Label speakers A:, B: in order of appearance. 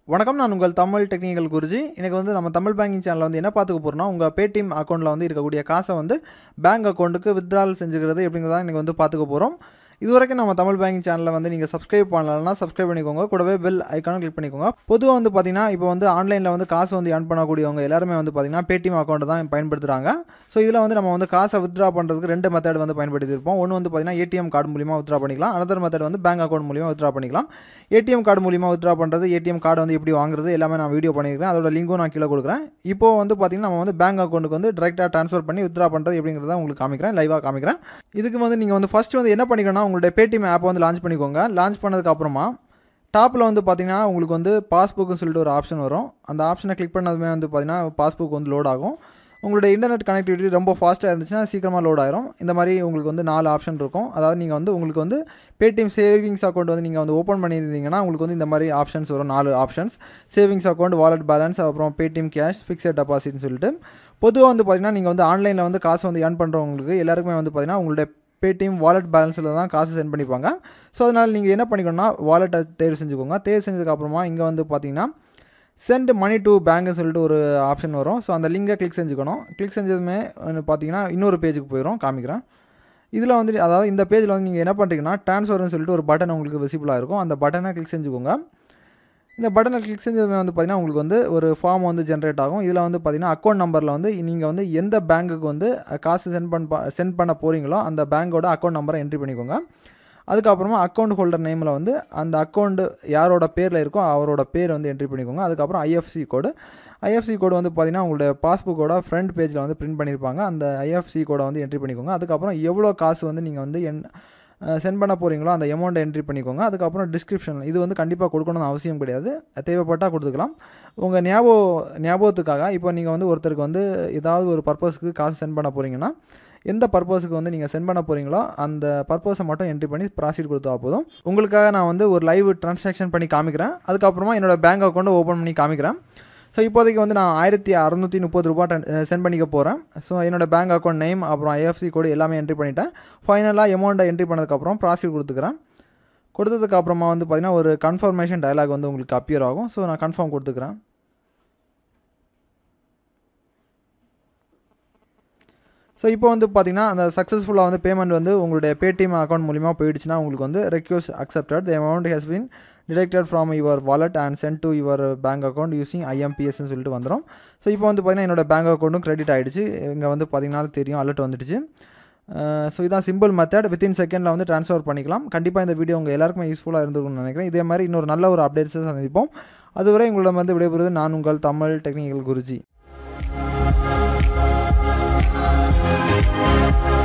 A: வணக்கம் நான் உங்கள் தமிழ் டெக்னிக்கல் குருஜி எனக்கு வந்து நம்ம தமிழ் பேங்கிங் சேனலில் வந்து என்ன பார்த்துக்க போகிறோம்னா உங்கள் பேடிஎம் அக்கௌண்ட்டில் வந்து இருக்கக்கூடிய காசை வந்து பேங்க் அக்கௌண்ட்டுக்கு வித்ட்ரால் செஞ்சுக்கிறது எப்படிங்கிறத இன்றைக்கி வந்து பார்த்துக்க போகிறோம் இது வரைக்கும் நம்ம தமிழ் பேங்கிங் சேனலில் வந்து நீங்கள் சப்ஸ்கிரைப் பண்ணலன்னா சப்ஸ்கிரைப் பண்ணிக்கோங்க கூடவே பெல் ஐக்கானும் கிளிக் பண்ணிக்கோங்க பொதுவாக வந்து பார்த்தீங்கன்னா இப்போ வந்து ஆன்லைனில் வந்து காசு வந்து earn பண்ணக்கூடியவங்க எல்லாருமே வந்து பார்த்தீங்கன்னா பேடிஎம் அக்கௌண்ட்டை தான் பயன்படுத்துகிறாங்க ஸோ இதில் வந்து நம்ம வந்து காசை வித்ட்ரா பண்ணுறதுக்கு ரெண்டு மெத்தட் வந்து பயன்படுத்தியிருப்போம் ஒன்று வந்து பார்த்தீங்கன்னா ஏடிஎம் கார்டு மூலியமாக வித்ட்ரா பண்ணிக்கலாம் another மெத்தட் வந்து பேங்க் அக்கௌண்ட் மூலியமாக வித்ட்ரா பண்ணிக்கலாம் ஏடிஎம் கார்டு மூலியமாக வித்ட்ரா பண்ணுறது ஏடிஎம் கார்டு வந்து எப்படி வாங்குறது எல்லாமே நான் வீடியோ பண்ணியிருக்கேன் அதோட லிங்க்கும் நான் கீழே கொடுக்குறேன் இப்போ வந்து பார்த்தீங்கன்னா நம்ம வந்து பேங்க் அக்கௌண்ட்டுக்கு வந்து டேரெக்டாக ட்ரான்ஸ்ஃபர் பண்ணி வித்ட்ரா பண்ணுறது எப்படிங்கிறத உங்களுக்கு காமிக்கிறேன் லைவாக காமிக்கிறேன் இதுக்கு வந்து நீங்கள் வந்து ஃபஸ்ட்டு வந்து என்ன பண்ணிக்கணும்னா உங்களுடைய பேடிஎம் ஆப்பை வந்து லான்ச் பண்ணிக்கோங்க லான்ச் பண்ணதுக்கு அப்புறமா டாப்பில் வந்து பார்த்தீங்கன்னா உங்களுக்கு வந்து பாஸ்புக்னு சொல்லிட்டு ஒரு ஆப்ஷன் வரும் அந்த ஆப்ஷனை கிளிக் பண்ணதுமே வந்து பார்த்தீங்கன்னா பாஸ்புக் வந்து லோட் ஆகும் உங்களுடைய இன்டர்நெட் கனெக்டிவிட்டி ரொம்ப ஃபாஸ்ட்டாக இருந்துச்சுன்னா சீக்கிரமாக லோட் ஆயிரும் இந்த மாதிரி உங்களுக்கு வந்து நாலு ஆப்ஷன் இருக்கும் அதாவது நீங்கள் வந்து உங்களுக்கு வந்து பேடிஎம் சேவிங்ஸ் அக்கௌண்ட் வந்து நீங்கள் வந்து ஓப்பன் பண்ணியிருந்தீங்கன்னா உங்களுக்கு வந்து இந்த மாதிரி ஆப்ஷன்ஸ் வரும் நாலு options savings account wallet balance அப்புறம் பேடிஎம் கேஷ் ஃபிக்ஸட் டெபாசிட்னு சொல்லிட்டு பொதுவாக வந்து பார்த்தீங்கன்னா நீங்கள் வந்து ஆன்லைனில் வந்து காசு வந்து ஏர்ன் பண்ணுறவங்களுக்கு எல்லாருக்குமே வந்து பார்த்தீங்கன்னா உங்களுடைய பேடிஎம் வாலெட் பேலன்ஸில் தான் காசு சென்ட் பண்ணிப்பாங்க ஸோ அதனால் நீங்கள் என்ன பண்ணிக்கணும்னா வாலெட்டை தேர்வு செஞ்சுக்கோங்க தேர்வு செஞ்சதுக்கப்புறமா இங்கே வந்து பார்த்தீங்கன்னா சென்ட் மணி டு பேங்க்னு சொல்லிட்டு ஒரு ஆப்ஷன் வரும் ஸோ அந்த லிங்கை கிளிக் செஞ்சுக்கணும் கிளிக் செஞ்சதுமே வந்து பார்த்தீங்கன்னா இன்னொரு பேஜுக்கு போயிடும் காமிக்கிறேன் இதில் வந்து அதாவது இந்த பேஜில் வந்து நீங்கள் என்ன பண்ணுறீங்கன்னா ட்ரான்ஸ்ஃபர்னு சொல்லிட்டு ஒரு பட்டன் உங்களுக்கு விசிபிளாக இருக்கும் அந்த பட்டனை கிளிக் செஞ்சுக்கோங்க இந்த பட்டனை கிளிக் செஞ்சதுமே வந்து பார்த்தீங்கன்னா உங்களுக்கு வந்து ஒரு ஃபார்ம் வந்து ஜென்ரேட் ஆகும் இதில் வந்து பார்த்தீங்கன்னா அக்கௌண்ட் நம்பரில் வந்து நீங்கள் வந்து எந்த பேங்க்குக்கு வந்து காசு சென்ட் பண்ண சென்ட் பண்ண போகிறீங்களோ அந்த பேங்க்கோட அக்கௌண்ட் நம்பரை என்ட்ரி பண்ணிக்கோங்க அதுக்கப்புறமா அக்கௌண்ட் ஹோல்டர் நேமில் வந்து அந்த அக்கௌண்ட் யாரோட பேரில் இருக்கோ அவரோட பேர் வந்து என்ட்ரி பண்ணிக்கோங்க அதுக்கப்புறம் ஐஎஃப்சி கோடு ஐஎஃப்சி கோடு வந்து பார்த்தீங்கன்னா உங்களுடைய பாஸ்புக்கோட ஃப்ரண்ட் பேஜில் வந்து பிரிண்ட் பண்ணியிருப்பாங்க அந்த ஐஎஃப்சி கோடை வந்து என்ட்ரி பண்ணிக்கோங்க அதுக்கப்புறம் எவ்வளோ காசு வந்து நீங்கள் வந்து என் சென்ட் பண்ண போகிறீங்களோ அந்த அமௌண்ட்டை என்ட்ரி பண்ணிக்கோங்க அதுக்கப்புறம் டிஸ்கிரிப்ஷன் இது வந்து கண்டிப்பாக கொடுக்கணும்னு அவசியம் கிடையாது தேவைப்பட்டால் கொடுத்துக்கலாம் உங்கள் ஞாபகம் ஞாபகத்துக்காக இப்போ நீங்கள் வந்து ஒருத்தருக்கு வந்து ஏதாவது ஒரு பர்பஸ்க்கு காசு சென்ட் பண்ண போகிறீங்கன்னா எந்த பர்பஸுக்கு வந்து நீங்கள் சென்ட் பண்ண போகிறீங்களோ அந்த பர்பஸை மட்டும் என்ட்ரி பண்ணி ப்ராசீட் கொடுத்தா போதும் உங்களுக்காக நான் வந்து ஒரு லைவ் ட்ரான்சாக்ஷன் பண்ணி காமிக்கிறேன் அதுக்கப்புறமா என்னோடய பேங்க் அக்கௌண்ட்டை ஓப்பன் பண்ணி காமிக்கிறேன் ஸோ இப்போதைக்கு வந்து நான் ஆயிரத்தி அறநூற்றி முப்பது ரூபா சென்ட் பண்ணிக்க போகிறேன் ஸோ என்னோடய பேங்க் அக்கௌண்ட் நேம் அப்புறம் ஐஎஃப்சி கோடு எல்லாமே என்ட்ரி பண்ணிட்டேன் ஃபைனலாக அமௌண்ட்டை என்ட்ரி பண்ணதுக்கப்புறம் ப்ராசீட் கொடுத்துக்கிறேன் கொடுத்ததுக்கு அப்புறமா வந்து பார்த்திங்கன்னா ஒரு கன்ஃபர்மேஷன் டயலாக் வந்து உங்களுக்கு அப்பியர் ஆகும் ஸோ நான் கன்ஃபார்ம் கொடுத்துக்கிறேன் ஸோ இப்போ வந்து பார்த்தீங்கன்னா அந்த சக்ஸஸ்ஃபுல்லாக வந்து பேமெண்ட் வந்து உங்களுடைய பேடிஎம் அக்கௌண்ட் மூலிமா போயிடுச்சுன்னா உங்களுக்கு வந்து request accepted the amount has been deducted from your wallet and sent to your bank account using ஐஎம்பிஎஸ்ன்னு சொல்லிட்டு வந்துடும் ஸோ இப்போ வந்து பார்த்தீங்கன்னா என்னோட பேங்க் அக்கௌண்ட்டும் கிரெடிட் ஆகிடுச்சு இங்கே வந்து பார்த்தீங்கன்னா தெரியும் அலர்ட் வந்துடுச்சு ஸோ இதான் சிம்பிள் மெத்தட் வித்தின் செகண்டில் வந்து ட்ரான்ஸ்ஃபர் பண்ணிக்கலாம் கண்டிப்பாக இந்த வீடியோ உங்கள் எல்லாருக்குமே யூஸ்ஃபுல்லாக இருந்திருக்கும்னு நினைக்கிறேன் இதே மாதிரி இன்னொரு நல்ல ஒரு அப்டேட்ஸை சந்திப்போம் அதுவரை உங்களிடம் வந்து விடைபெறுவது நான் உங்கள் தமிழ் டெக்னிக்கல் குருஜி